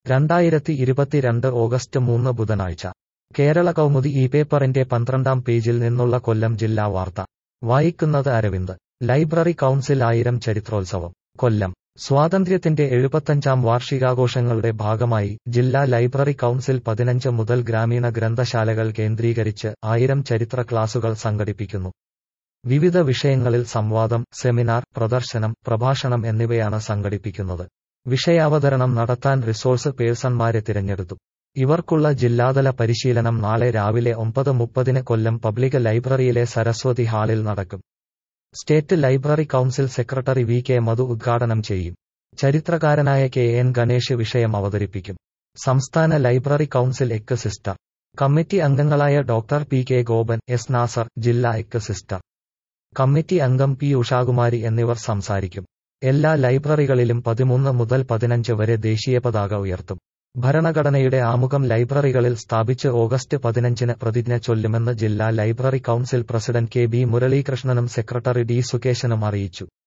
രണ്ടായിരത്തി ഇരുപത്തിരണ്ട് ഓഗസ്റ്റ് മൂന്ന് ബുധനാഴ്ച കേരള കൗമുദി ഈ പേപ്പറിന്റെ പന്ത്രണ്ടാം പേജിൽ നിന്നുള്ള കൊല്ലം ജില്ലാ വാർത്ത വായിക്കുന്നത് അരവിന്ദ് ലൈബ്രറി കൗൺസിൽ ആയിരം ചരിത്രോത്സവം കൊല്ലം സ്വാതന്ത്ര്യത്തിന്റെ എഴുപത്തഞ്ചാം വാർഷികാഘോഷങ്ങളുടെ ഭാഗമായി ജില്ലാ ലൈബ്രറി കൗൺസിൽ പതിനഞ്ച് മുതൽ ഗ്രാമീണ ഗ്രന്ഥശാലകൾ കേന്ദ്രീകരിച്ച് ആയിരം ചരിത്ര ക്ലാസുകൾ സംഘടിപ്പിക്കുന്നു വിവിധ വിഷയങ്ങളിൽ സംവാദം സെമിനാർ പ്രദർശനം പ്രഭാഷണം എന്നിവയാണ് സംഘടിപ്പിക്കുന്നത് വിഷയാവതരണം നടത്താൻ റിസോഴ്സ് പേഴ്സൺമാരെ തിരഞ്ഞെടുത്തു ഇവർക്കുള്ള ജില്ലാതല പരിശീലനം നാളെ രാവിലെ ഒമ്പത് മുപ്പതിന് കൊല്ലം പബ്ലിക് ലൈബ്രറിയിലെ സരസ്വതി ഹാളിൽ നടക്കും state library council secretary V K Madhu ഉദ്ഘാടനം ചെയ്യും ചരിത്രകാരനായ കെ എൻ ഗണേഷ് വിഷയം അവതരിപ്പിക്കും സംസ്ഥാന library council executive committee അംഗങ്ങളായ doctor P K Gopan S Nasar ജില്ലാ എക്ക് സിസ്റ്റർ കമ്മിറ്റി അംഗം പി ഉഷാകുമാരി എന്നിവർ സംസാരിക്കും എല്ലാ ലൈബ്രറികളിലും പതിമൂന്ന് മുതൽ പതിനഞ്ച് വരെ ദേശീയ പതാക ഉയർത്തും ഭരണഘടനയുടെ ആമുഖം ലൈബ്രറികളിൽ സ്ഥാപിച്ച് ഓഗസ്റ്റ് പതിനഞ്ചിന് പ്രതിജ്ഞ ചൊല്ലുമെന്ന് ജില്ലാ library council president K B മുരളീകൃഷ്ണനും സെക്രട്ടറി ഡി സുകേശനും അറിയിച്ചു